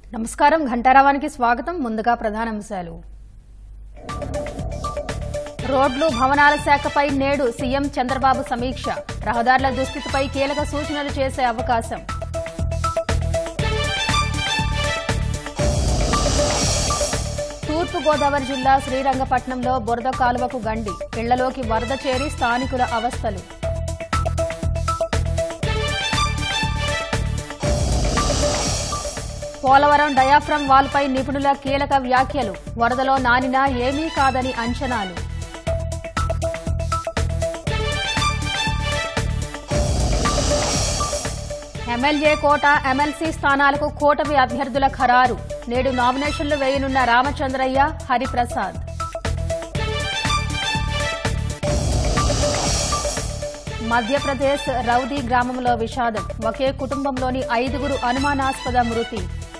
నమస్కారం ఘంటారావానికి స్వాగతం ముందుగా ప్రధానాంశాలు రోడ్లు భవనాల శాఖపై నేడు సీఎం చంద్రబాబు సమీక్ష రహదారుల దుస్థితిపై కీలక సూచనలు చేసే అవకాశం తూర్పు గోదావరి జిల్లా శ్రీరంగపట్నంలో బురద కాలువకు గండి ఇళ్లలోకి వరద చేరి స్థానికుల అవస్థలు పోలవరం డయాఫ్రమ్ వాల్పై నిపుణుల కీలక వ్యాఖ్యలు వరదలో నానినా ఏమీ కాదని అంచనాలు ఎమ్మెల్యే కోట ఎమ్మెల్సీ స్థానాలకు కూటమి అభ్యర్థుల ఖరారు నేడు నామినేషన్లు వేయనున్న రామచంద్రయ్య హరిప్రసాద్ మధ్యప్రదేశ్ రౌదీ గ్రామంలో విషాదం ఒకే కుటుంబంలోని ఐదుగురు అనుమానాస్పద మృతి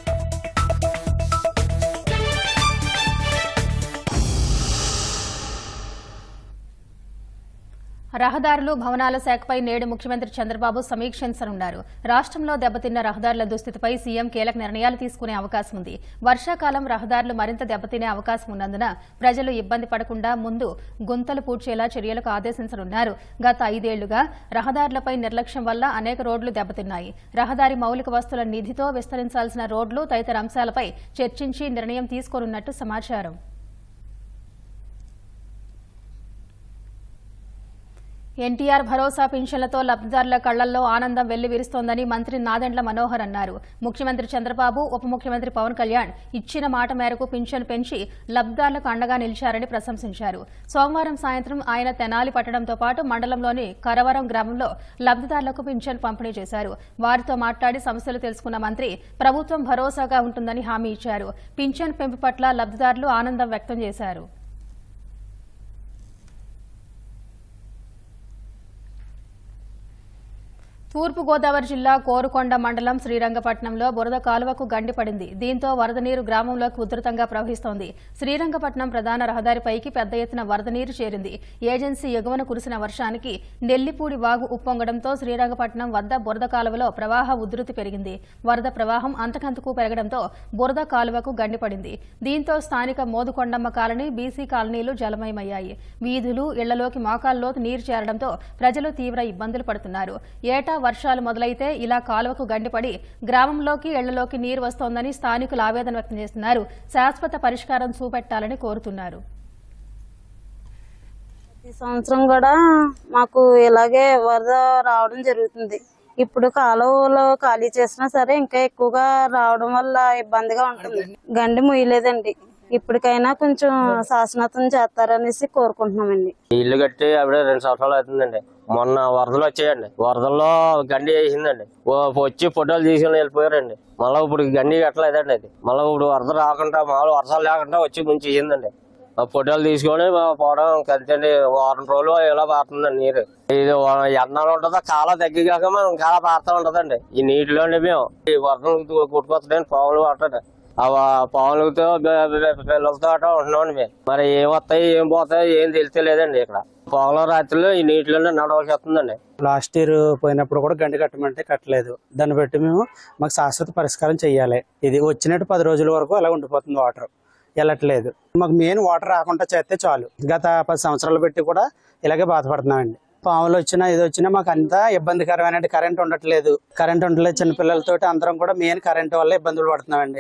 రహదారులు భవనాల శాఖపై నేడు ముఖ్యమంత్రి చంద్రబాబు సమీక్షించనున్నారు రాష్ట్రంలో దెబ్బతిన్న రహదారుల దుస్థితిపై సీఎం కీలక నిర్ణయాలు తీసుకునే అవకాశం ఉంది వర్షాకాలం రహదారులు మరింత దెబ్బతినే అవకాశం ఉన్నందున ప్రజలు ఇబ్బంది పడకుండా ముందు గుంతలు పూడ్చేలా చర్యలకు ఆదేశించనున్నారు గత ఐదేళ్లుగా రహదారులపై నిర్లక్ష్యం వల్ల అనేక రోడ్లు దెబ్బతిన్నాయి రహదారి మౌలిక వస్తువుల నిధితో విస్తరించాల్సిన రోడ్లు తదితర అంశాలపై చర్చించి నిర్ణయం తీసుకోనున్నట్టు సమాచారం ఎన్టీఆర్ భరోసా పింఛన్లతో లబ్దిదారుల కళ్లల్లో ఆనందం వెల్లివిరుస్తోందని మంత్రి నాదెండ్ల మనోహర్ అన్నారు ముఖ్యమంత్రి చంద్రబాబు ఉప ముఖ్యమంత్రి పవన్ కళ్యాణ్ ఇచ్చిన మాట మేరకు పింఛన్ పెంచి లబ్దిదారులకు అండగా నిలిచారని ప్రశంసించారు సోమవారం సాయంత్రం ఆయన తెనాలి పట్టడంతో పాటు మండలంలోని కరవరం గ్రామంలో లబ్దిదారులకు పింఛన్ పంపిణీ చేశారు వారితో మాట్లాడి సమస్యలు తెలుసుకున్న మంత్రి ప్రభుత్వం భరోసాగా ఉంటుందని హామీ ఇచ్చారు పింఛన్ పెంపు పట్ల లబ్దిదారులు ఆనందం వ్యక్తం చేశారు తూర్పు గోదావరి జిల్లా కోరుకొండ మండలం శ్రీరంగపట్నంలో బురద కాలువకు గండిపడింది దీంతో వరద నీరు గ్రామంలోకి ఉధృతంగా ప్రవహిస్తోంది శ్రీరంగపట్నం ప్రధాన రహదారిపైకి పెద్ద ఎత్తున వరద నీరు చేరింది ఏజెన్సీ ఎగువన కురిసిన వర్షానికి నెల్లిపూడి వాగు ఉప్పొంగడంతో శ్రీరంగపట్నం వద్ద బురద కాలువలో ప్రవాహ ఉధృతి పెరిగింది వరద ప్రవాహం అంతకంతకు పెరగడంతో బురద కాలువకు గండిపడింది దీంతో స్థానిక మోదుకొండమ్మ కాలనీ బీసీ కాలనీలు జలమయమయ్యాయి వీధులు ఇళ్లలోకి మోకాల్లోతు నీరు చేరడంతో ప్రజలు తీవ్ర ఇబ్బందులు పడుతున్నారు ఏటా వర్షాలు మొదలైతే ఇలా కాలువకు గండిపడి గ్రామంలోకి ఇళ్లలోకి నీరు వస్తోందని స్థానికులు ఆవేదన వ్యక్తం చేస్తున్నారు శాశ్వత పరిష్కారం చూపెట్టాలని కోరుతున్నారు ప్రతి సంవత్సరం కూడా మాకు ఇలాగే వరద రావడం జరుగుతుంది ఇప్పుడు కాలువలో ఖాళీ చేసినా సరే ఇంకా ఎక్కువగా రావడం వల్ల ఇబ్బందిగా ఉంటుంది గండి ముయ్యలేదండి ఇప్పటికైనా కొంచెం శాసనతం చేస్తారనేసి కోరుకుంటున్నామండి ఇల్లు కట్టి అప్పుడే రెండు సంవత్సరాలు అవుతుందండి మొన్న వరదలు వచ్చాయండి వరదల్లో గండి వేసిందండి ఓ వచ్చి ఫోటోలు తీసుకుని వెళ్ళిపోయారండి మళ్ళీ ఇప్పుడు గండి కట్టలేదండి అది మళ్ళీ ఇప్పుడు వరద రాకుండా మామూలు వర్షాలు లేకుండా వచ్చి ముంచేసిందండి ఆ ఫోటోలు తీసుకొని మా పోవడం అంతేండి వారం రోజులు ఇలా పారుతుందండి నీరు ఇది ఎండాలు ఉంటుందో కాల తగ్గిగాక మనం కాల పారుతూ ఉంటదండి ఈ నీటిలోనే మేము ఈ వరదలు కొట్టుకొస్తాయని పావులు పట్టండి ఆ పావులతో పిల్లలతో అట్లా ఉంటున్నామండి మేము మరి ఏం వస్తాయి ఏం పోతాయి ఏం తెలియలేదండి ఇక్కడ పొగల రాత్రిలో ఈ నీటిలోనే నడవలసి వస్తుందండి లాస్ట్ ఇయర్ పోయినప్పుడు కూడా గండి కట్టమంటే కట్టలేదు దాన్ని బట్టి మేము మాకు శాశ్వత పరిష్కారం చేయాలి ఇది వచ్చినట్టు పది రోజుల వరకు అలా ఉండిపోతుంది వాటర్ వెళ్ళట్లేదు మాకు మెయిన్ వాటర్ రాకుండా చేస్తే చాలు గత పది సంవత్సరాలు పెట్టి కూడా ఇలాగే బాధపడుతున్నామండి పాములు వచ్చినా ఇది వచ్చినా మాకు అంతా ఇబ్బందికరమైన కరెంట్ ఉండట్లేదు కరెంట్ ఉండలేదు చిన్నపిల్లలతోటి అందరం కూడా మెయిన్ కరెంట్ వల్ల ఇబ్బందులు పడుతున్నామండి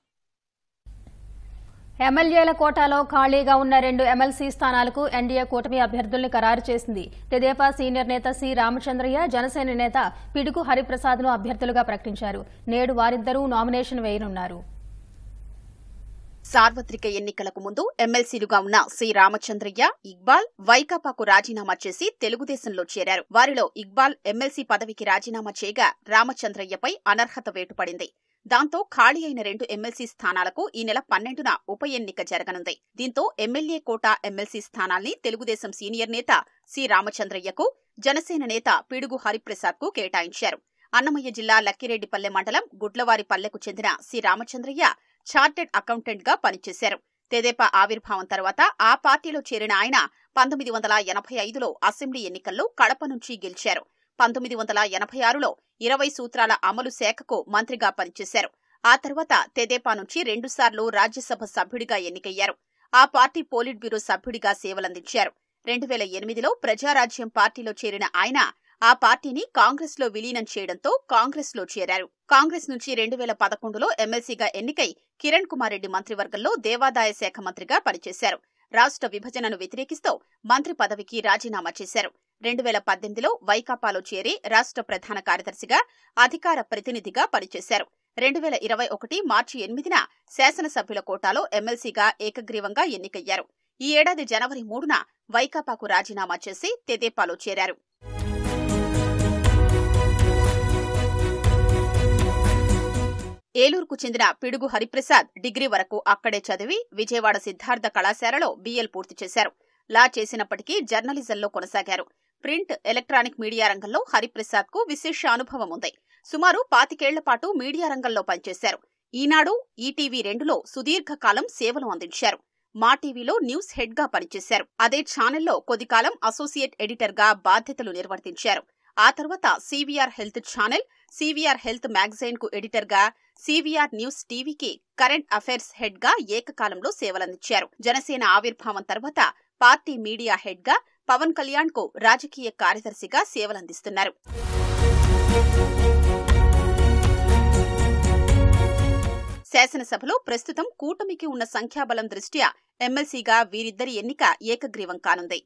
ఎమ్మెల్యేల కోటాలో ఖాళీగా ఉన్న రెండు ఎమ్మెల్సీ స్థానాలకు ఎన్డీఏ కూటమి అభ్యర్థుల్ని ఖరారు చేసింది తెదేపా సీనియర్ నేత సి రామచంద్రయ్య జనసేన నేత పిడుగు హరిప్రసాద్ ను అభ్యర్థులుగా ప్రకటించారు నేడు వారిద్దరూ నామినేషన్ వేయనున్నారు సార్వత్రిక ఎన్నికలకు ముందు ఎమ్మెల్సీలుగా ఉన్న సి రామచంద్రయ్య ఇక్బాల్ వైకాపాకు రాజీనామా చేసి తెలుగుదేశంలో చేరారు వారిలో ఇక్బాల్ ఎమ్మెల్సీ పదవికి రాజీనామా చేయగా రామచంద్రయ్యపై అనర్హత వేటుపడింది దాంతో ఖాళీ అయిన రెండు ఎమ్మెల్సీ స్థానాలకు ఈ నెల పన్నెండున ఉప ఎన్నిక జరగనుంది దీంతో ఎమ్మెల్యే కోటా ఎమ్మెల్సీ స్థానాల్ని తెలుగుదేశం సీనియర్ నేత సి రామచంద్రయ్యకు జనసేన నేత పిడుగు హరిప్రసాద్ కు కేటాయించారు అన్నమయ్య జిల్లా లక్కిరెడ్డిపల్లె మండలం గుడ్లవారిపల్లెకు చెందిన సి రామచంద్రయ్య చార్టెడ్ అకౌంటెంట్ గా పనిచేశారు తెదేపా ఆవిర్భావం తర్వాత ఆ పార్టీలో చేరిన ఆయన పంతొమ్మిది వందల ఎనభై ఐదులో అసెంబ్లీ ఎన్నికల్లో కడప నుంచి గెలిచారు పంతొమ్మిది వందల ఎనభై ఆరులో ఇరవై సూత్రాల అమలు శాఖకు మంత్రిగా పనిచేశారు ఆ తర్వాత తెదేపా నుంచి రెండుసార్లు రాజ్యసభ సభ్యుడిగా ఎన్నికయ్యారు ఆ పార్టీ పోలిట్ బ్యూరో సభ్యుడిగా సేవలందించారు రెండు వేల ఎనిమిదిలో ప్రజారాజ్యం పార్టీలో చేరిన ఆయన ఆ పార్టీని కాంగ్రెస్ లో విలీనం చేయడంతో కాంగ్రెస్ లో చేరారు కాంగ్రెస్ నుంచి రెండు వేల పదకొండులో ఎమ్మెల్సీగా ఎన్నికై కిరణ్ కుమార్ రెడ్డి మంత్రివర్గంలో దేవాదాయ శాఖ మంత్రిగా పనిచేశారు రాష్ట్ర విభజనను వ్యతిరేకిస్తూ మంత్రి పదవికి రాజీనామా చేశారు రెండు వేల పద్దెనిమిదిలో వైకాపాలో చేరి రాష్ట్ర ప్రధాన కార్యదర్శిగా అధికార ప్రతినిధిగా పనిచేశారు రెండు వేల ఇరవై ఒకటి మార్చి ఎనిమిదిన శాసనసభ్యుల కోటాలో ఎమ్మెల్సీగా ఏకగ్రీవంగా ఎన్నికయ్యారు ఈ ఏడాది జనవరి మూడున వైకాపాకు రాజీనామా చేసి తెదేపాలో చేరారు ఏలూరుకు చెందిన పిడుగు హరిప్రసాద్ డిగ్రీ వరకు అక్కడే చదివి విజయవాడ సిద్ధార్థ కళాశాలలో బీఎల్ పూర్తి చేశారు లా చేసినప్పటికీ జర్నలిజంలో కొనసాగారు ప్రింట్ ఎలక్ట్రానిక్ మీడియా రంగంలో హరిప్రసాద్ కు విశేష అనుభవం ఉంది సుమారు పాతికేళ్ల పాటు మీడియా రంగంలో పనిచేశారు ఈనాడు ఈటీవీ రెండులో సుదీర్ఘకాలం సేవలు అందించారు మా టీవీలో న్యూస్ హెడ్ గా పనిచేశారు అదే ఛానల్లో కొద్దికాలం అసోసియేట్ ఎడిటర్ గా బాధ్యతలు నిర్వర్తించారు ఆ తర్వాత CVR health channel CVR health magazine కు ఎడిటర్ గా సివిఆర్ న్యూస్ టీవీకి కరెంట్ అఫైర్స్ హెడ్ గా ఏకకాలంలో సేవలందించారు జనసేన ఆవిర్భావం తర్వాత పార్టీ మీడియా హెడ్ గా పవన్ కళ్యాణ్ కు రాజకీయ కార్యదర్శిగా సేవలందిస్తున్నారు శాసనసభలో ప్రస్తుతం కూటమికి ఉన్న సంఖ్యాబలం దృష్ట్యా ఎమ్మెల్సీగా వీరిద్దరి ఎన్నిక ఏకగ్రీవం కానుంది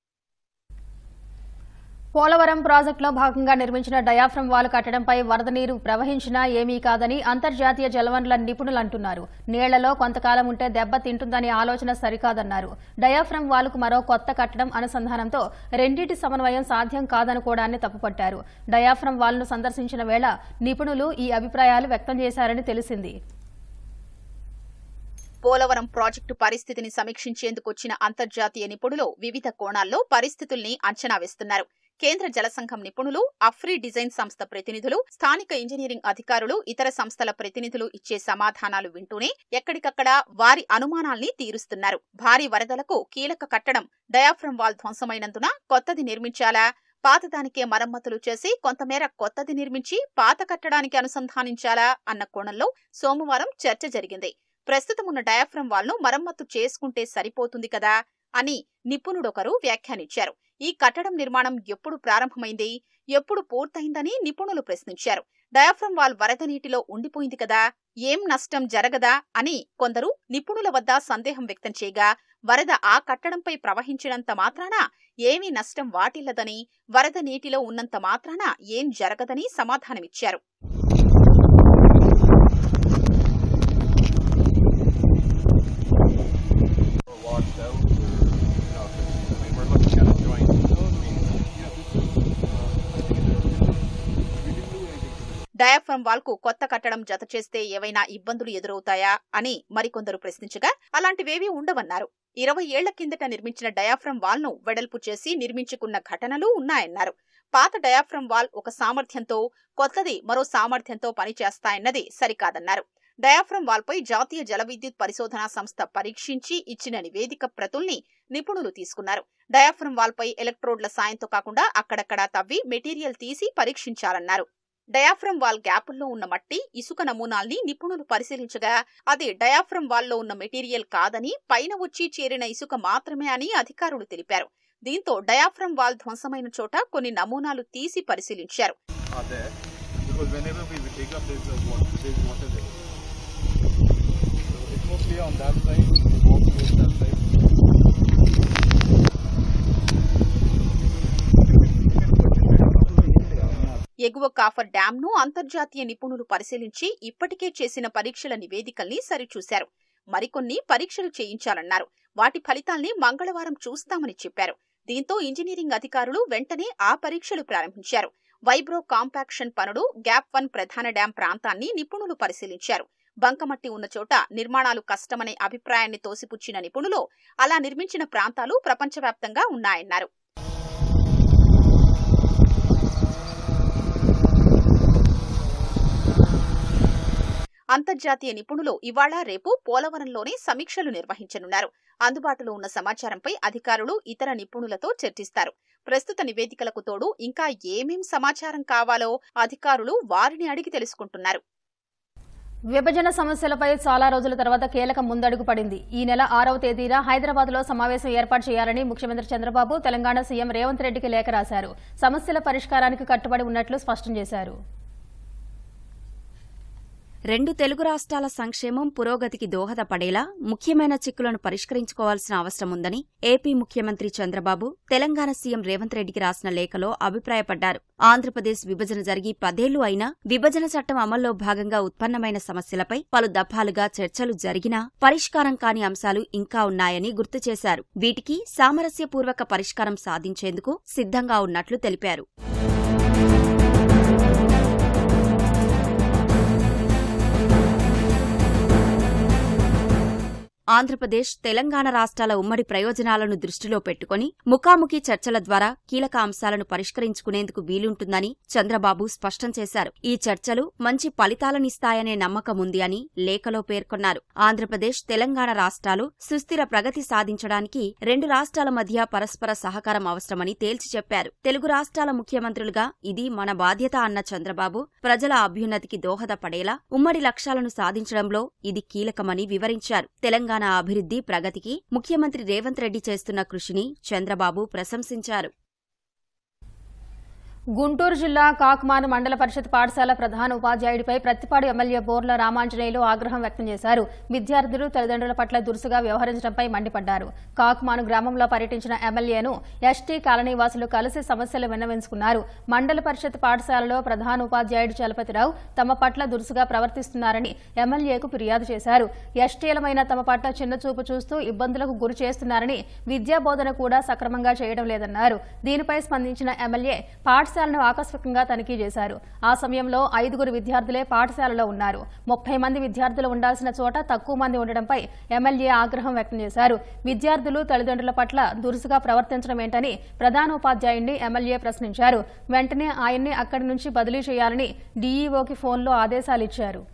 పోలవరం ప్రాజెక్టులో భాగంగా నిర్మించిన డయాఫ్రమ్ వాల్ కట్టడంపై వరద నీరు ప్రవహించినా ఏమీ కాదని అంతర్జాతీయ జలవనరుల నిపుణులు అంటున్నారు నీళ్లలో కొంతకాలం ఉంటే దెబ్బ తింటుందని ఆలోచన సరికాదన్నారు డయాఫ్రమ్ వాల్కు మరో కొత్త కట్టడం అనుసంధానంతో రెండింటి సమన్వయం సాధ్యం కాదనుకోవడాన్ని తప్పుపట్టారు డయాఫ్రమ్ వాల్ను సందర్శించిన వేళ నిపుణులు ఈ అభిప్రాయాలు వ్యక్తం చేశారని తెలిసింది పోలవరం ప్రాజెక్టు పరిస్థితిని సమీక్షించేందుకు వచ్చిన అంతర్జాతీయ నిపుణులు వివిధ కోణాల్లో పరిస్థితుల్ని అంచనా వేస్తున్నారు కేంద్ర జలసంఘం నిపుణులు అఫ్రీ డిజైన్ సంస్థ ప్రతినిధులు స్థానిక ఇంజనీరింగ్ అధికారులు ఇతర సంస్థల ప్రతినిధులు ఇచ్చే సమాధానాలు వింటూనే ఎక్కడికక్కడ వారి అనుమానాల్ని తీరుస్తున్నారు భారీ వరదలకు కీలక కట్టడం డయాఫ్రమ్ వాల్ ధ్వంసమైనందున కొత్తది నిర్మించాలా పాతదానికే మరమ్మతులు చేసి కొంతమేర కొత్తది నిర్మించి పాత కట్టడానికి అనుసంధానించాలా అన్న కోణంలో సోమవారం చర్చ జరిగింది ప్రస్తుతం ఉన్న డయాఫ్రమ్ వాల్ను మరమ్మతు చేసుకుంటే సరిపోతుంది కదా అని నిపుణుడొకరు వ్యాఖ్యానించారు ఈ కట్టడం నిర్మాణం ఎప్పుడు ప్రారంభమైంది ఎప్పుడు పూర్తయిందని నిపుణులు ప్రశ్నించారు డయాఫ్రమ్ వాల్ వరద నీటిలో ఉండిపోయింది కదా ఏం నష్టం జరగదా అని కొందరు నిపుణుల వద్ద సందేహం వ్యక్తం చేయగా వరద ఆ కట్టడంపై ప్రవహించినంత మాత్రాన ఏమీ నష్టం వాటిల్లదని వరద నీటిలో ఉన్నంత మాత్రాన ఏం జరగదని సమాధానమిచ్చారు washed out, or, you know, 'cause, I mean, we're looking at a joint. Diaphragm wall కు కొత్త కట్టడం జత చేస్తే ఏవైనా ఇబ్బందులు ఎదురవుతాయా అని మరికొందరు ప్రశ్నించగా అలాంటివేవీ ఉండవన్నారు ఇరవై ఏళ్ల కిందట నిర్మించిన డయాఫ్రమ్ వాల్ ను వెడల్పు చేసి నిర్మించుకున్న ఘటనలు ఉన్నాయన్నారు పాత డయాఫ్రమ్ వాల్ ఒక సామర్థ్యంతో కొత్తది మరో సామర్థ్యంతో పనిచేస్తాయన్నది సరికాదన్నారు డయాఫ్రమ్ వాల్ పై జాతీయ జల విద్యుత్ పరిశోధనా సంస్థ పరీక్షించి ఇచ్చిన నివేదిక ప్రతుల్ని నిపుణులు తీసుకున్నారు డయాఫ్రమ్ వాల్ పై ఎలక్ట్రోడ్ల సాయంతో కాకుండా అక్కడక్కడా తవ్వి మెటీరియల్ తీసి పరీక్షించాలన్నారు డయాఫ్రమ్ వాల్ గ్యాపుల్లో ఉన్న మట్టి ఇసుక నమూనాల్ని నిపుణులు పరిశీలించగా అది డయాఫ్రమ్ వాల్లో ఉన్న మెటీరియల్ కాదని పైన వచ్చి చేరిన ఇసుక మాత్రమే అని అధికారులు తెలిపారు దీంతో డయాఫ్రమ్ వాల్ ధ్వంసమైన చోట కొన్ని నమూనాలు తీసి పరిశీలించారు Are there because whenever we will dig up, there's a water, there's water there. So it's mostly on that side. We walk towards that side. ఎగువ కాఫర్ డ్యాం ను అంతర్జాతీయ నిపుణులు పరిశీలించి ఇప్పటికే చేసిన పరీక్షల నివేదికల్ని సరిచూశారు మరికొన్ని పరీక్షలు చేయించాలన్నారు వాటి ఫలితాల్ని మంగళవారం చూస్తామని చెప్పారు దీంతో ఇంజనీరింగ్ అధికారులు వెంటనే ఆ పరీక్షలు ప్రారంభించారు వైబ్రో కాంపాక్షన్ పనులు గ్యాప్ వన్ ప్రధాన డ్యాం ప్రాంతాన్ని నిపుణులు పరిశీలించారు బంకమట్టి ఉన్న చోట నిర్మాణాలు కష్టమనే అభిప్రాయాన్ని తోసిపుచ్చిన నిపుణులు అలా నిర్మించిన ప్రాంతాలు ప్రపంచవ్యాప్తంగా ఉన్నాయన్నారు అంతర్జాతీయ నిపుణులు ఇవాళ రేపు పోలవరంలోనే సమీక్షలు నిర్వహించనున్నారు అందుబాటులో ఉన్న సమాచారంపై అధికారులు ఇతర నిపుణులతో చర్చిస్తారు ప్రస్తుత నివేదికలకు తోడు ఇంకా ఏమేం సమాచారం కావాలో అధికారులు వారిని అడిగి తెలుసుకుంటున్నారు విభజన సమస్యలపై చాలా రోజుల తర్వాత కీలక ముందడుగు పడింది ఈ నెల ఆరవ తేదీన హైదరాబాద్ లో సమావేశం ఏర్పాటు చేయాలని ముఖ్యమంత్రి చంద్రబాబు తెలంగాణ సీఎం రేవంత్ రెడ్డికి లేఖ రాశారు సమస్యల పరిష్కారానికి కట్టుబడి ఉన్నట్లు స్పష్టం చేశారు రెండు తెలుగు రాష్ట్రాల సంక్షేమం పురోగతికి దోహదపడేలా ముఖ్యమైన చిక్కులను పరిష్కరించుకోవాల్సిన అవసరం ఉందని ఏపీ ముఖ్యమంత్రి చంద్రబాబు తెలంగాణ సీఎం రేవంత్ రెడ్డికి రాసిన లేఖలో అభిప్రాయపడ్డారు ఆంధ్రప్రదేశ్ విభజన జరిగి పదేళ్లు అయినా విభజన చట్టం అమల్లో భాగంగా ఉత్పన్నమైన సమస్యలపై పలు దఫాలుగా చర్చలు జరిగినా పరిష్కారం కాని అంశాలు ఇంకా ఉన్నాయని గుర్తు చేశారు వీటికి సామరస్యపూర్వక పరిష్కారం సాధించేందుకు సిద్ధంగా ఉన్నట్లు తెలిపారు ఆంధ్రప్రదేశ్ తెలంగాణ రాష్ట్రాల ఉమ్మడి ప్రయోజనాలను దృష్టిలో పెట్టుకుని ముఖాముఖి చర్చల ద్వారా కీలక అంశాలను పరిష్కరించుకునేందుకు వీలుంటుందని చంద్రబాబు స్పష్టం చేశారు ఈ చర్చలు మంచి ఫలితాలనిస్తాయనే నమ్మకం ఉంది అని లేఖలో పేర్కొన్నారు ఆంధ్రప్రదేశ్ తెలంగాణ రాష్ట్రాలు సుస్థిర ప్రగతి సాధించడానికి రెండు రాష్ట్రాల మధ్య పరస్పర సహకారం అవసరమని తేల్చి చెప్పారు తెలుగు రాష్ట్రాల ముఖ్యమంత్రులుగా ఇది మన బాధ్యత అన్న చంద్రబాబు ప్రజల అభ్యున్నతికి దోహదపడేలా ఉమ్మడి లక్ష్యాలను సాధించడంలో ఇది కీలకమని వివరించారు తెలంగాణ అభివృద్ధి ప్రగతికి ముఖ్యమంత్రి రేవంత్ రెడ్డి చేస్తున్న కృషిని చంద్రబాబు ప్రశంసించారు గుంటూరు జిల్లా కాకుమాను మండల పరిషత్ పాఠశాల ప్రధాన ఉపాధ్యాయుడిపై ప్రతిపాడు ఎమ్మెల్యే బోర్ల రామాంజనేయులు ఆగ్రహం వ్యక్తం చేశారు విద్యార్థులు తల్లిదండ్రుల పట్ల దురుసుగా వ్యవహరించడంపై మండిపడ్డారు కాకుమాను గ్రామంలో పర్యటించిన ఎమ్మెల్యేను ఎస్టీ కాలనీ వాసులు కలిసి సమస్యలు విన్నవించుకున్నారు మండల పరిషత్ పాఠశాలలో ప్రధాన ఉపాధ్యాయుడు చలపతిరావు తమ పట్ల దురుసుగా ప్రవర్తిస్తున్నారని ఎమ్మెల్యేకు ఫిర్యాదు చేశారు ఎస్టీలమైన తమ పట్ల చిన్నచూపు చూస్తూ ఇబ్బందులకు గురి చేస్తున్నారని విద్యా బోధన కూడా సక్రమంగా చేయడం లేదన్నారు దీనిపై స్పందించిన ఎమ్మెల్యే పాఠశాలను ఆకస్మికంగా తనిఖీ చేశారు ఆ సమయంలో ఐదుగురు విద్యార్థులే పాఠశాలలో ఉన్నారు ముప్పై మంది విద్యార్థులు ఉండాల్సిన చోట తక్కువ మంది ఉండడంపై ఎమ్మెల్యే ఆగ్రహం వ్యక్తం చేశారు విద్యార్థులు తల్లిదండ్రుల పట్ల దురుసుగా ప్రవర్తించడం ఏంటని ప్రధానోపాధ్యాయుడిని ఎమ్మెల్యే ప్రశ్నించారు వెంటనే ఆయన్ని అక్కడి నుంచి బదిలీ చేయాలని డీఈఓకి ఫోన్లో ఆదేశాలు ఇచ్చారు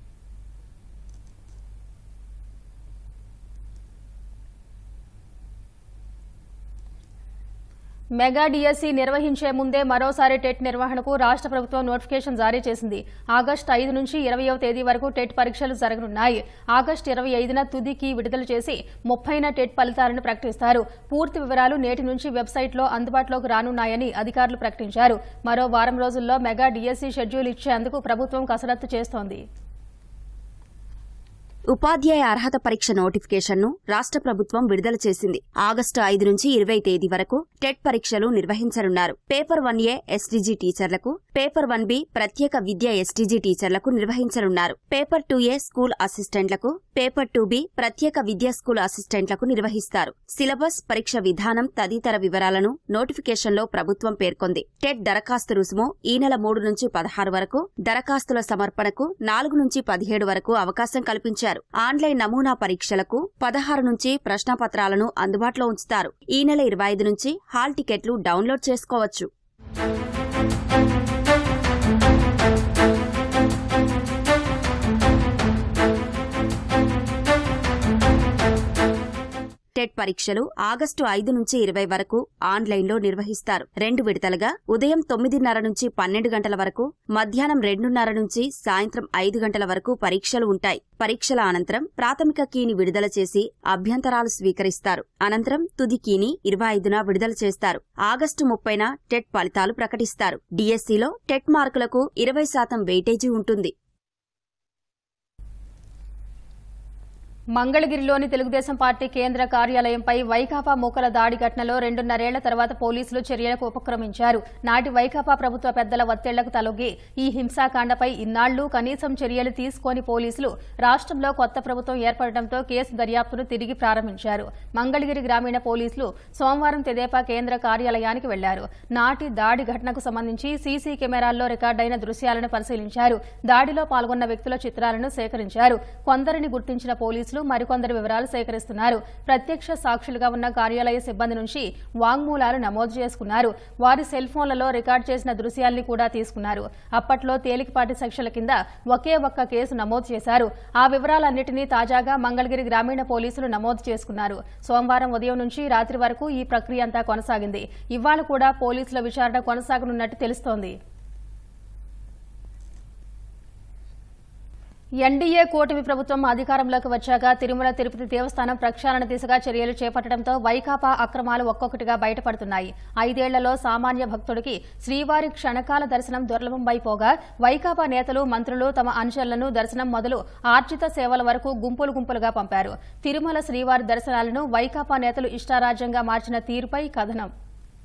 మెగా డిఎస్సి నిర్వహించే ముందే మరోసారి టెట్ నిర్వహణకు రాష్ట్ర ప్రభుత్వం నోటిఫికేషన్ జారీ చేసింది ఆగస్టు ఐదు నుంచి ఇరవయవ తేదీ వరకు టెట్ పరీక్షలు జరగనున్నాయి ఆగస్టు ఇరవై ఐదున తుదికి విడుదల చేసి ముప్పైన టెట్ ఫలితాలను ప్రకటిస్తారు పూర్తి వివరాలు నేటి నుంచి వెబ్సైట్లో అందుబాటులోకి రానున్నాయని అధికారులు ప్రకటించారు మరో వారం రోజుల్లో మెగా డిఎస్సి షెడ్యూల్ ఇచ్చేందుకు ప్రభుత్వం కసరత్తు చేస్తోంది ఉపాధ్యాయ అర్హత పరీక్ష నోటిఫికేషన్ను రాష్ట్ర ప్రభుత్వం విడుదల చేసింది ఆగస్టు ఐదు నుంచి ఇరవై తేదీ వరకు టెట్ పరీక్షలు నిర్వహించనున్నారు పేపర్ వన్ ఏ ఎస్టీజీ టీచర్లకు పేపర్ వన్ బి ప్రత్యేక విద్య ఎస్టీజీ టీచర్లకు నిర్వహించనున్నారు పేపర్ టూ ఏ స్కూల్ అసిస్టెంట్లకు పేపర్ టూ బి ప్రత్యేక విద్యా స్కూల్ అసిస్టెంట్లకు నిర్వహిస్తారు సిలబస్ పరీక్ష విధానం తదితర వివరాలను నోటిఫికేషన్లో ప్రభుత్వం పేర్కొంది టెట్ దరఖాస్తు రుసుము ఈ నెల మూడు నుంచి పదహారు వరకు దరఖాస్తుల సమర్పణకు నాలుగు నుంచి పదిహేడు వరకు అవకాశం కల్పించారు ఆన్లైన్ నమూనా పరీక్షలకు పదహారు నుంచి ప్రశ్నపత్రాలను అందుబాటులో ఉంచుతారు ఈ నెల ఇరవై ఐదు నుంచి హాల్ టికెట్లు డౌన్లోడ్ చేసుకోవచ్చు టెట్ పరీక్షలు ఆగస్టు ఐదు నుంచి ఇరవై వరకు ఆన్లైన్లో నిర్వహిస్తారు రెండు విడతలుగా ఉదయం తొమ్మిదిన్నర నుంచి పన్నెండు గంటల వరకు మధ్యాహ్నం రెండున్నర నుంచి సాయంత్రం ఐదు గంటల వరకు పరీక్షలు ఉంటాయి పరీక్షల అనంతరం ప్రాథమిక కీని విడుదల చేసి అభ్యంతరాలు స్వీకరిస్తారు అనంతరం తుది కీని ఇరవై ఐదున విడుదల చేస్తారు ఆగస్టు ముప్పైన టెట్ ఫలితాలు ప్రకటిస్తారు డిఎస్సిలో టెట్ మార్కులకు ఇరవై శాతం వెయిటేజీ ఉంటుంది మంగళగిరిలోని తెలుగుదేశం పార్టీ కేంద్ర కార్యాలయంపై వైకాపా మూకల దాడి ఘటనలో రెండున్నరేళ్ల తర్వాత పోలీసులు చర్యలకు ఉపక్రమించారు నాటి వైకాపా ప్రభుత్వ పెద్దల ఒత్తిళ్లకు తలొగ్గి ఈ హింసాకాండపై ఇన్నాళ్లు కనీసం చర్యలు తీసుకోని పోలీసులు రాష్ట్రంలో కొత్త ప్రభుత్వం ఏర్పడటంతో కేసు దర్యాప్తును తిరిగి ప్రారంభించారు మంగళగిరి గ్రామీణ పోలీసులు సోమవారం తెదేపా కేంద్ర కార్యాలయానికి వెళ్లారు నాటి దాడి ఘటనకు సంబంధించి సీసీ కెమెరాల్లో రికార్డైన దృశ్యాలను పరిశీలించారు దాడిలో పాల్గొన్న వ్యక్తుల చిత్రాలను సేకరించారు కొందరిని గుర్తించిన పోలీసులు మరికొందరి వివరాలు సేకరిస్తున్నారు ప్రత్యక్ష సాక్షులుగా ఉన్న కార్యాలయ సిబ్బంది నుంచి వాంగ్మూలాలు నమోదు చేసుకున్నారు వారి సెల్ ఫోన్లలో రికార్డు చేసిన దృశ్యాల్ని కూడా తీసుకున్నారు అప్పట్లో తేలికపాటి సెక్షన్ల కింద ఒకే ఒక్క కేసు నమోదు చేశారు ఆ వివరాలన్నింటినీ తాజాగా మంగళగిరి గ్రామీణ పోలీసులు నమోదు చేసుకున్నారు సోమవారం ఉదయం నుంచి రాత్రి వరకు ఈ ప్రక్రియ అంతా కొనసాగింది ఇవాళ కూడా పోలీసుల విచారణ కొనసాగనున్నట్టు తెలుస్తోంది ఎన్డీఏ కూటమి ప్రభుత్వం అధికారంలోకి వచ్చాక తిరుమల తిరుపతి దేవస్థానం ప్రక్షాళన దిశగా చర్యలు చేపట్టడంతో వైకాపా అక్రమాలు ఒక్కొక్కటిగా బయటపడుతున్నాయి ఐదేళ్లలో సామాన్య భక్తుడికి శ్రీవారి క్షణకాల దర్శనం దుర్లభమైపోగా వైకాపా నేతలు మంత్రులు తమ అనుచరులను దర్శనం మొదలు ఆర్జిత సేవల వరకు గుంపులు గుంపులుగా పంపారు తిరుమల శ్రీవారి దర్శనాలను వైకాపా నేతలు ఇష్టారాజ్యంగా మార్చిన తీరుపై కథనం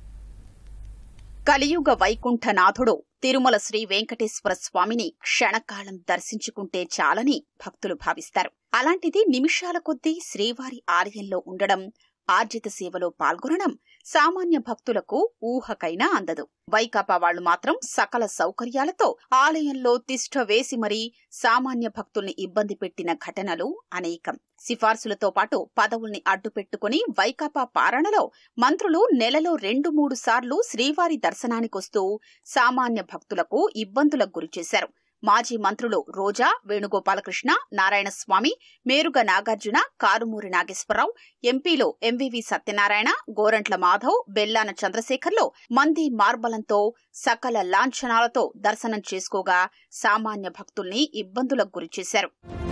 కలియుగ వైకుంఠనాథుడు తిరుమల శ్రీ వెంకటేశ్వర స్వామిని క్షణకాలం దర్శించుకుంటే చాలని భక్తులు భావిస్తారు అలాంటిది నిమిషాల కొద్దీ శ్రీవారి ఆలయంలో ఉండడం ఆర్జిత సేవలో పాల్గొనడం సామాన్య భక్తులకు ఊహకైనా అందదు వైకాపా వాళ్లు మాత్రం సకల సౌకర్యాలతో ఆలయంలో తిష్ట వేసి మరీ సామాన్య భక్తుల్ని ఇబ్బంది పెట్టిన ఘటనలు అనేకం సిఫార్సులతో పాటు పదవుల్ని అడ్డుపెట్టుకుని వైకాపా పాలనలో మంత్రులు నెలలో రెండు మూడు సార్లు శ్రీవారి దర్శనానికొస్తూ సామాన్య భక్తులకు ఇబ్బందులకు గురిచేశారు మాజీ మంత్రులు రోజా వేణుగోపాలకృష్ణ నారాయణస్వామి మేరుగ నాగార్జున కారుమూరి నాగేశ్వరరావు ఎంపీలో ఎంవివి సత్యనారాయణ గోరంట్ల మాధవ్ బెల్లాన చంద్రశేఖర్లో మంది మార్బలంతో సకల లాంఛనాలతో దర్శనం చేసుకోగా సామాన్య భక్తుల్ని ఇబ్బందులకు గురిచేశారు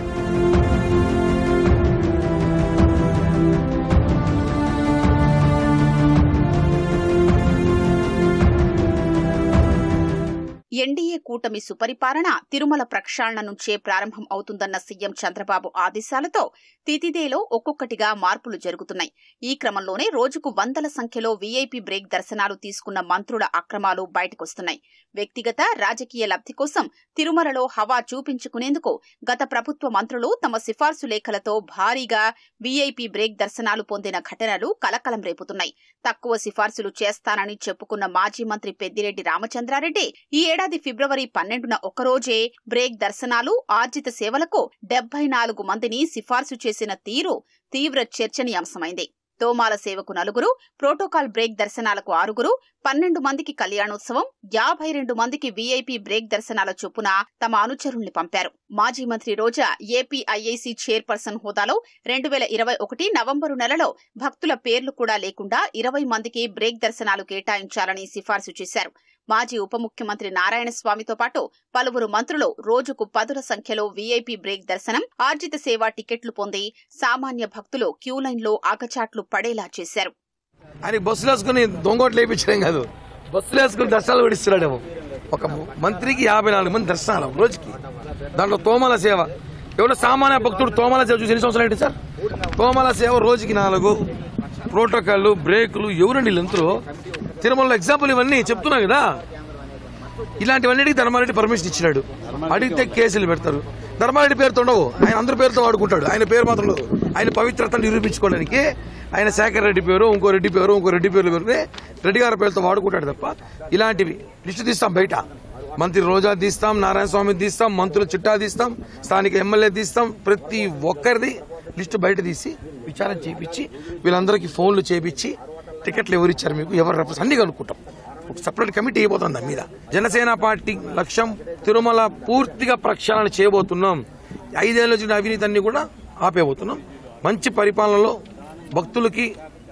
ఎన్డీఏ కూటమి సుపరిపాలన తిరుమల ప్రక్షాళన నుంచే ప్రారంభం అవుతుందన్న సీఎం చంద్రబాబు ఆదేశాలతో తితిదేలో ఒక్కొక్కటిగా మార్పులు జరుగుతున్నాయి ఈ క్రమంలోనే రోజుకు వందల సంఖ్యలో వీఐపీ బ్రేక్ దర్శనాలు తీసుకున్న మంత్రుల అక్రమాలు బయటకొస్తున్నాయి వ్యక్తిగత రాజకీయ లబ్ధి కోసం తిరుమలలో హవా చూపించుకునేందుకు గత ప్రభుత్వ మంత్రులు తమ సిఫార్సు లేఖలతో భారీగా వీఐపీ బ్రేక్ దర్శనాలు పొందిన ఘటనలు కలకలం రేపుతున్నాయి తక్కువ సిఫార్సులు చేస్తానని చెప్పుకున్న మాజీ మంత్రి పెద్దిరెడ్డి రామచంద్రారెడ్డి ఈ ఏడాది ఫిబ్రవరి పన్నెండున ఒక్కరోజే బ్రేక్ దర్శనాలు ఆర్జిత సేవలకు డెబ్బై నాలుగు మందిని సిఫార్సు చేసిన తీరు తీవ్ర చర్చనీయాంశమైంది తోమాల సేవకు నలుగురు ప్రోటోకాల్ బ్రేక్ దర్శనాలకు ఆరుగురు పన్నెండు మందికి కళ్యాణోత్సవం యాభై రెండు మందికి వీఐపీ బ్రేక్ దర్శనాల చొప్పున తమ అనుచరుల్ని పంపారు మాజీ మంత్రి రోజా ఏపీ ఐఐసీ చైర్పర్సన్ హోదాలో రెండు వేల ఇరవై ఒకటి నవంబరు నెలలో భక్తుల పేర్లు కూడా లేకుండా ఇరవై మందికి బ్రేక్ దర్శనాలు కేటాయించాలని సిఫార్సు చేశారు మాజీ ఉప ముఖ్యమంత్రి నారాయణస్వామితో పాటు పలువురు మంత్రులు రోజుకు పదుల సంఖ్యలో వీఐపీ బ్రేక్ దర్శనం ఆర్జిత సేవా టికెట్లు పొంది సామాన్య భక్తులు క్యూలైన్లో ఆగచాట్లు పడేలా చేశారు ఆయన బస్సులు వేసుకుని దొంగోట్లు వేయించడం కాదు బస్సులు వేసుకుని దర్శనాలు కూడా ఇస్తున్నాడేమో ఒక మంత్రికి యాభై నాలుగు మంది దర్శనాలు రోజుకి దాంట్లో తోమల సేవ ఎవడో సామాన్య భక్తుడు తోమల సేవ చూసి ఎన్ని సంవత్సరాలు ఏంటి సార్ తోమల సేవ రోజుకి నాలుగు ప్రోటోకాల్ బ్రేకులు ఎవరండి వీళ్ళంతరూ తిరుమలలో ఎగ్జాంపుల్ ఇవన్నీ చెప్తున్నా కదా ఇలాంటివన్నిటికీ ధర్మారెడ్డి పర్మిషన్ ఇచ్చినాడు అడిగితే కేసులు పెడతారు ధర్మారెడ్డి పేరుతో ఉండవు ఆయన అందరి పేరుతో వాడుకుంటాడు ఆయన పేరు మాత్రం ఉండదు ఆయన పవిత్రతను నిరూపించుకోవడానికి ఆయన శేఖర్ రెడ్డి పేరు ఇంకో రెడ్డి పేరు ఇంకో రెడ్డి పేరు పేరు రెడ్డి గారి పేరుతో వాడుకుంటాడు తప్ప ఇలాంటివి లిస్టు తీస్తాం బయట మంత్రి రోజా తీస్తాం నారాయణ స్వామి తీస్తాం మంత్రుల చిట్టా తీస్తాం స్థానిక ఎమ్మెల్యే తీస్తాం ప్రతి ఒక్కరిది లిస్టు బయట తీసి విచారణ చేపించి వీళ్ళందరికీ ఫోన్లు చేపించి టికెట్లు ఎవరు ఇచ్చారు మీకు ఎవరు రెఫరెన్స్ అన్ని కనుక్కుంటాం ఒక సపరేట్ కమిటీ అయిపోతుంది దాని మీద జనసేన పార్టీ లక్ష్యం తిరుమల పూర్తిగా ప్రక్షాళన చేయబోతున్నాం ఐదేళ్ల వచ్చిన అవినీతి అన్ని కూడా ఆపేయబోతున్నాం మంచి పరిపాలనలో భక్తులకి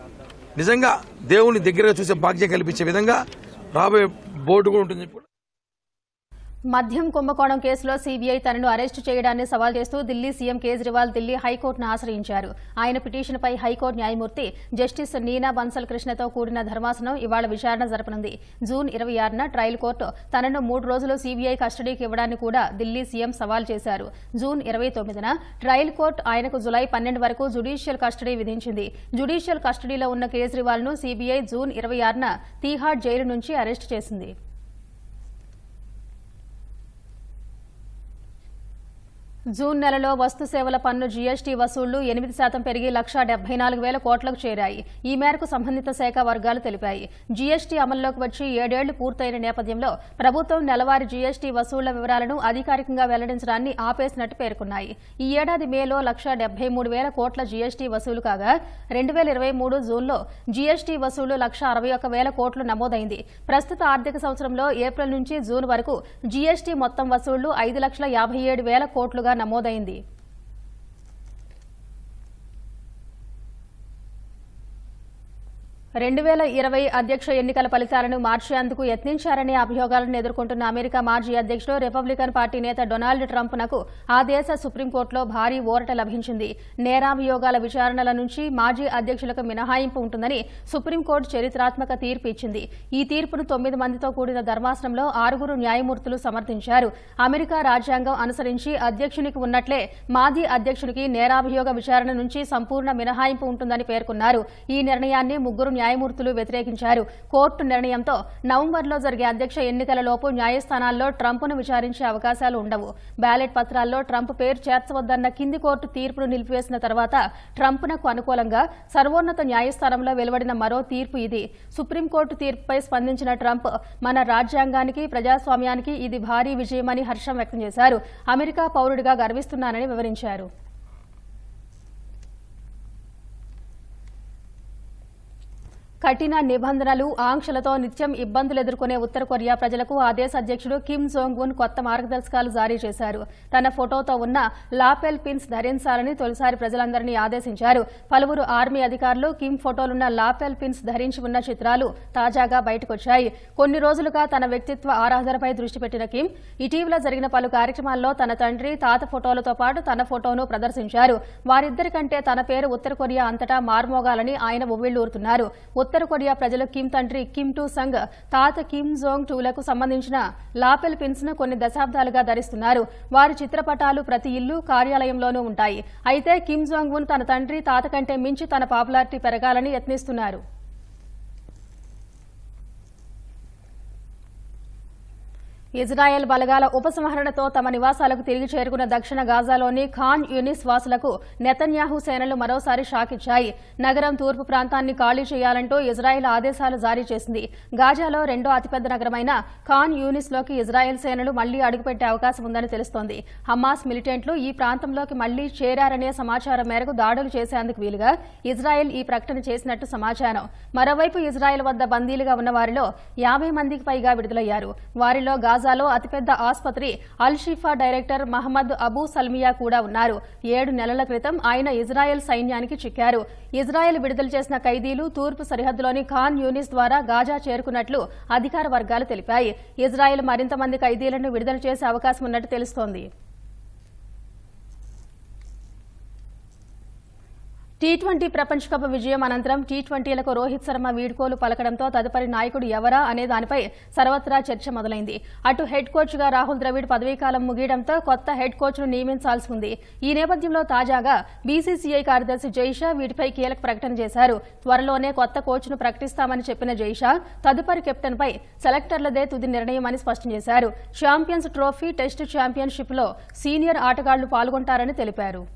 నిజంగా దేవుని దగ్గరగా చూసే భాగ్యం కల్పించే విధంగా రాబోయే బోర్డు కూడా ఉంటుంది చెప్పి మద్యం కుంభకోణం కేసులో సీబీఐ తనను అరెస్టు చేయడాన్ని సవాల్ చేస్తూ ఢిల్లీ సీఎం కేజ్రీవాల్ ఢిల్లీ హైకోర్టును ఆశ్రయించారు ఆయన పిటిషన్పై హైకోర్టు న్యాయమూర్తి జస్టిస్ నీనా బన్సల్ కృష్ణతో కూడిన ధర్మాసనం ఇవాళ విచారణ జరపనుంది జూన్ ఇరవై ఆరున ట్రయల్ కోర్టు తనను మూడు రోజులు సీబీఐ కస్టడీకి ఇవ్వడాన్ని కూడా ఢిల్లీ సీఎం సవాల్ చేశారు జూన్ ఇరవై తొమ్మిదిన ట్రయల్ కోర్టు ఆయనకు జులై పన్నెండు వరకు జుడిషియల్ కస్టడీ విధించింది జుడిషియల్ కస్టడీలో ఉన్న కేజ్రీవాల్ ను సీబీఐ జూన్ ఇరవై ఆరున తీహాడ్ జైలు నుంచి అరెస్టు చేసింది జూన్ నెలలో వస్తు సేవల పన్ను జీఎస్టీ వసూళ్లు ఎనిమిది శాతం పెరిగి లక్ష డెబ్బై నాలుగు వేల కోట్లకు చేరాయి ఈ మేరకు సంబంధిత శాఖ వర్గాలు తెలిపాయి జీఎస్టీ అమల్లోకి వచ్చి ఏడేళ్లు పూర్తయిన నేపథ్యంలో ప్రభుత్వం నెలవారీ జీఎస్టీ వసూళ్ల వివరాలను అధికారికంగా వెల్లడించడాన్ని ఆపేసినట్టు పేర్కొన్నాయి ఈ ఏడాది మేలో లక్ష డెబ్బై మూడు వేల కోట్ల జీఎస్టీ వసూలు కాగా రెండు వేల ఇరవై మూడు జూన్లో జీఎస్టీ వసూలు లక్ష అరవై ఒక్క వేల కోట్లు నమోదైంది ప్రస్తుత ఆర్థిక సంవత్సరంలో ఏప్రిల్ నుంచి జూన్ వరకు జీఎస్టీ మొత్తం వసూళ్లు ఐదు లక్షల యాభై ఏడు వేల కోట్లుగా నమోదైంది రెండు వేల ఇరవై అధ్యక్ష ఎన్నికల ఫలితాలను మార్చేందుకు యత్నించారనే అభియోగాలను ఎదుర్కొంటున్న అమెరికా మాజీ అధ్యక్షుడు రిపబ్లికన్ పార్టీ నేత డొనాల్డ్ ట్రంప్నకు ఆ దేశ సుప్రీంకోర్టులో భారీ ఊరట లభించింది నేరాభియోగాల విచారణల నుంచి మాజీ అధ్యక్షులకు మినహాయింపు ఉంటుందని సుప్రీంకోర్టు చరిత్రాత్మక తీర్పు ఇచ్చింది ఈ తీర్పును తొమ్మిది మందితో కూడిన ధర్మాసనంలో ఆరుగురు న్యాయమూర్తులు సమర్థించారు అమెరికా రాజ్యాంగం అనుసరించి అధ్యక్షునికి ఉన్నట్లే మాజీ అధ్యక్షునికి నేరాభియోగ విచారణ నుంచి సంపూర్ణ మినహాయింపు ఉంటుందని పేర్కొన్నారు ఈ నిర్ణయాన్ని ముగ్గురు న్యాయమూర్తులు వ్యతిరేకించారు కోర్టు నిర్ణయంతో నవంబర్లో జరిగే అధ్యక్ష ఎన్నికలలోపు న్యాయస్థానాల్లో ట్రంప్ను విచారించే అవకాశాలు ఉండవు బ్యాలెట్ పత్రాల్లో ట్రంప్ పేరు చేర్చవద్దన్న కింది కోర్టు తీర్పును నిలిపివేసిన తర్వాత ట్రంప్నకు అనుకూలంగా సర్వోన్నత న్యాయస్థానంలో వెలువడిన మరో తీర్పు ఇది సుప్రీంకోర్టు తీర్పుపై స్పందించిన ట్రంప్ మన రాజ్యాంగానికి ప్రజాస్వామ్యానికి ఇది భారీ విజయమని హర్షం వ్యక్తం చేశారు అమెరికా పౌరుడిగా గర్విస్తున్నానని వివరించారు కఠిన నిబంధనలు ఆంక్షలతో నిత్యం ఇబ్బందులు ఎదుర్కొనే ఉత్తర కొరియా ప్రజలకు ఆ దేశ అధ్యక్షుడు కిమ్ జోంగ్ ఉన్ కొత్త మార్గదర్శకాలు జారీ చేశారు తన ఫోటోతో ఉన్న లాపెల్ పిన్స్ ధరించాలని తొలిసారి ప్రజలందరినీ ఆదేశించారు పలువురు ఆర్మీ అధికారులు కిమ్ ఫోటోలున్న లాపెల్ పిన్స్ ధరించి ఉన్న చిత్రాలు తాజాగా బయటకొచ్చాయి కొన్ని రోజులుగా తన వ్యక్తిత్వ ఆరాధనపై దృష్టి పెట్టిన కిమ్ ఇటీవల జరిగిన పలు కార్యక్రమాల్లో తన తండ్రి తాత ఫోటోలతో పాటు తన ఫోటోను ప్రదర్శించారు వారిద్దరికంటే తన పేరు ఉత్తర కొరియా అంతటా మార్మోగాలని ఆయన ఉవ్విళ్లూరుతున్నారు ఉత్తర కొరియా ప్రజలు కిమ్ తండ్రి కిమ్ టు సంగ్ తాత కిమ్ జోంగ్ టూలకు సంబంధించిన లాపెల్ పిన్స్ ను కొన్ని దశాబ్దాలుగా ధరిస్తున్నారు వారి చిత్రపటాలు ప్రతి ఇల్లు కార్యాలయంలోనూ ఉంటాయి అయితే కిమ్ జోంగ్ ఉన్ తన తండ్రి తాత కంటే మించి తన పాపులారిటీ పెరగాలని యత్నిస్తున్నారు ఇజ్రాయెల్ బలగాల ఉపసంహరణతో తమ నివాసాలకు తిరిగి చేరుకున్న దక్షిణ గాజాలోని ఖాన్ యూనిస్ వాసులకు నెతన్యాహు సేనలు మరోసారి షాక్ ఇచ్చాయి నగరం తూర్పు ప్రాంతాన్ని ఖాళీ చేయాలంటూ ఇజ్రాయెల్ ఆదేశాలు జారీ చేసింది గాజాలో రెండో అతిపెద్ద నగరమైన ఖాన్ యూనిస్ లోకి ఇజ్రాయెల్ సేనలు మళ్లీ అడుగుపెట్టే అవకాశం ఉందని తెలుస్తోంది హమాస్ మిలిటెంట్లు ఈ ప్రాంతంలోకి మళ్లీ చేరారనే సమాచారం మేరకు దాడులు చేసేందుకు వీలుగా ఇజ్రాయెల్ ఈ ప్రకటన చేసినట్టు సమాచారం మరోవైపు ఇజ్రాయెల్ వద్ద బందీలుగా ఉన్న వారిలో యాభై మందికి పైగా విడుదలయ్యారు వారిలో గాజాలో అతిపెద్ద ఆసుపత్రి Al Shifa director Mohammed Abu Salmiya కూడా ఉన్నారు ఏడు నెలల క్రితం ఆయన ఇజ్రాయెల్ సైన్యానికి చిక్కారు ఇజ్రాయెల్ విడుదల చేసిన ఖైదీలు తూర్పు సరిహద్దులోని ఖాన్ యూనిస్ ద్వారా గాజా చేరుకున్నట్లు అధికార వర్గాలు తెలిపాయి ఇజ్రాయెల్ మరింత మంది ఖైదీలను విడుదల చేసే అవకాశం ఉన్నట్టు తెలుస్తోంది టీ ట్వంటీ ప్రపంచ కప్ విజయం అనంతరం టీ ట్వంటీలకు రోహిత్ శర్మ వీడ్కోలు పలకడంతో తదుపరి నాయకుడు ఎవరా అనే దానిపై సర్వత్రా చర్చ మొదలైంది అటు హెడ్ కోచ్ గా రాహుల్ ద్రవిడ్ పదవీకాలం ముగియడంతో కొత్త హెడ్ కోచ్ ను నియమించాల్సి ఉంది ఈ నేపథ్యంలో తాజాగా బీసీసీఐ కార్యదర్శి జైషా వీటిపై కీలక ప్రకటన చేశారు త్వరలోనే కొత్త కోచ్ ను ప్రకటిస్తామని చెప్పిన జైషా తదుపరి కెప్టెన్ పై సెలెక్టర్లదే తుది నిర్ణయమని స్పష్టం చేశారు ఛాంపియన్స్ ట్రోఫీ టెస్ట్ ఛాంపియన్షిప్ లో సీనియర్ ఆటగాళ్లు పాల్గొంటారని తెలిపారు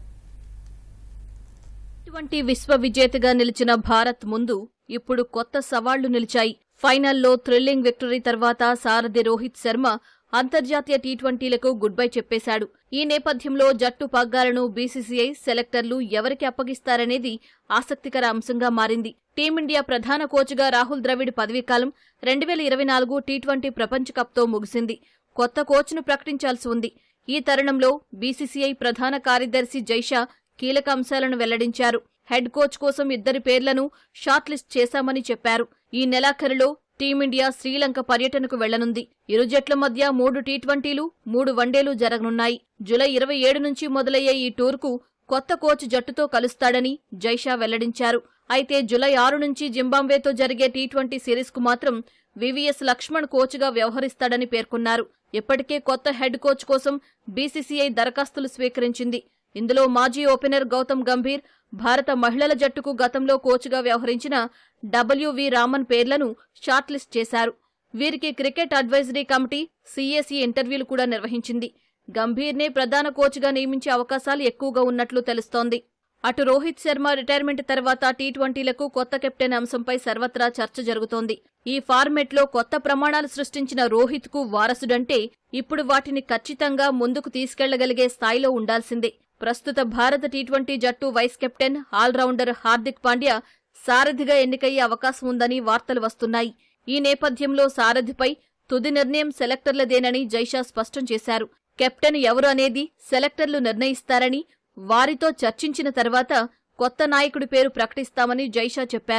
ఇటువంటి విశ్వ విజేతగా నిలిచిన భారత్ ముందు ఇప్పుడు కొత్త సవాళ్లు నిలిచాయి ఫైనల్లో థ్రిల్లింగ్ విక్టరీ తర్వాత సారథి రోహిత్ శర్మ అంతర్జాతీయ టీ ట్వంటీలకు గుడ్ బై చెప్పేశాడు ఈ నేపథ్యంలో జట్టు పగ్గాలను బీసీసీఐ సెలెక్టర్లు ఎవరికి అప్పగిస్తారనేది ఆసక్తికర అంశంగా మారింది టీమిండియా ప్రధాన కోచ్గా రాహుల్ ద్రవిడ్ పదవీకాలం రెండు వేల ఇరవై నాలుగు టీ ట్వంటీ ప్రపంచ కప్తో ముగిసింది కొత్త కోచ్ను ప్రకటించాల్సి ఉంది ఈ తరుణంలో బీసీసీఐ ప్రధాన కార్యదర్శి జైషా కీలక అంశాలను వెల్లడించారు హెడ్ కోచ్ కోసం ఇద్దరి పేర్లను షార్ట్ లిస్ట్ చేశామని చెప్పారు ఈ నెలాఖరులో టీమిండియా శ్రీలంక పర్యటనకు వెళ్లనుంది ఇరు జట్ల మధ్య మూడు టీ ట్వంటీలు మూడు వన్డేలు జరగనున్నాయి జులై ఇరవై ఏడు నుంచి మొదలయ్యే ఈ టూర్కు కొత్త కోచ్ జట్టుతో కలుస్తాడని జైషా వెల్లడించారు అయితే జులై ఆరు నుంచి జింబాబ్వేతో జరిగే టీ ట్వంటీ సిరీస్కు మాత్రం వివిఎస్ లక్ష్మణ్ కోచ్గా వ్యవహరిస్తాడని పేర్కొన్నారు ఇప్పటికే కొత్త హెడ్ కోచ్ కోసం బీసీసీఐ దరఖాస్తులు స్వీకరించింది ఇందులో మాజీ ఓపెనర్ గౌతమ్ గంభీర్ భారత మహిళల జట్టుకు గతంలో కోచ్గా వ్యవహరించిన డబ్ల్యూవి రామన్ పేర్లను షార్ట్ లిస్ట్ చేశారు వీరికి క్రికెట్ అడ్వైజరీ కమిటీ సీఏసీ ఇంటర్వ్యూలు కూడా నిర్వహించింది గంభీర్నే ప్రధాన కోచ్గా నియమించే అవకాశాలు ఎక్కువగా ఉన్నట్లు తెలుస్తోంది అటు రోహిత్ శర్మ రిటైర్మెంట్ తర్వాత టీ ట్వంటీలకు కొత్త కెప్టెన్ అంశంపై సర్వత్రా చర్చ జరుగుతోంది ఈ ఫార్మెట్లో కొత్త ప్రమాణాలు సృష్టించిన రోహిత్ కు వారసుడంటే ఇప్పుడు వాటిని ఖచ్చితంగా ముందుకు తీసుకెళ్లగలిగే స్థాయిలో ఉండాల్సిందే ప్రస్తుత భారత టీ ట్వంటీ జట్టు vice captain allrounder Hardik Pandya సారథిగా ఎన్నికయ్యే అవకాశం ఉందని వార్తలు వస్తున్నాయి ఈ నేపథ్యంలో సారథిపై తుది నిర్ణయం సెలెక్టర్లదేనని జైషా స్పష్టం చేశారు కెప్టెన్ ఎవరు అనేది సెలెక్టర్లు నిర్ణయిస్తారని వారితో చర్చించిన తర్వాత కొత్త నాయకుడి పేరు ప్రకటిస్తామని జైషా చెప్పారు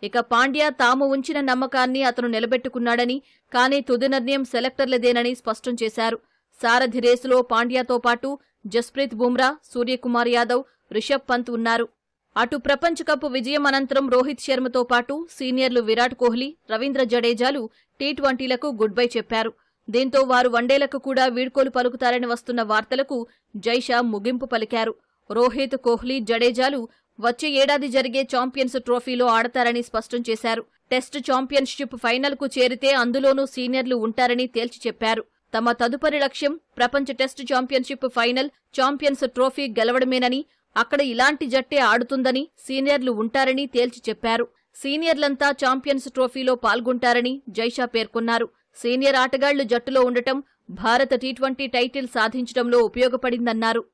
ఇక పాండ్యా తాము ఉంచిన నమ్మకాన్ని అతను నిలబెట్టుకున్నాడని కానీ తుది నిర్ణయం సెలెక్టర్లదేనని స్పష్టం చేశారు సారథి రేసులో పాండ్యాతో పాటు జస్ప్రీత్ బుమ్రా సూర్యకుమార్ యాదవ్ రిషబ్ పంత్ ఉన్నారు అటు ప్రపంచ కప్ విజయం అనంతరం రోహిత్ శర్మతో పాటు సీనియర్లు విరాట్ కోహ్లీ రవీంద్ర జడేజాలు టీ ట్వంటీలకు గుడ్ బై చెప్పారు దీంతో వారు వన్డేలకు కూడా వీడ్కోలు పలుకుతారని వస్తున్న వార్తలకు జైషా ముగింపు పలికారు రోహిత్ కోహ్లీ జడేజాలు వచ్చే ఏడాది జరిగే ఛాంపియన్స్ ట్రోఫీలో ఆడతారని స్పష్టం చేశారు టెస్ట్ ఛాంపియన్షిప్ ఫైనల్కు చేరితే అందులోనూ సీనియర్లు ఉంటారని తేల్చి చెప్పారు తమ తదుపరి లక్ష్యం ప్రపంచ test championship final champions trophy గెలవడమేనని అక్కడ ఇలాంటి జట్టే ఆడుతుందని సీనియర్లు ఉంటారని తేల్చి చెప్పారు సీనియర్లంతా ఛాంపియన్స్ ట్రోఫీలో పాల్గొంటారని జైషా పేర్కొన్నారు సీనియర్ ఆటగాళ్లు జట్టులో ఉండటం భారత టీ ట్వంటీ టైటిల్ సాధించడంలో ఉపయోగపడిందన్నారు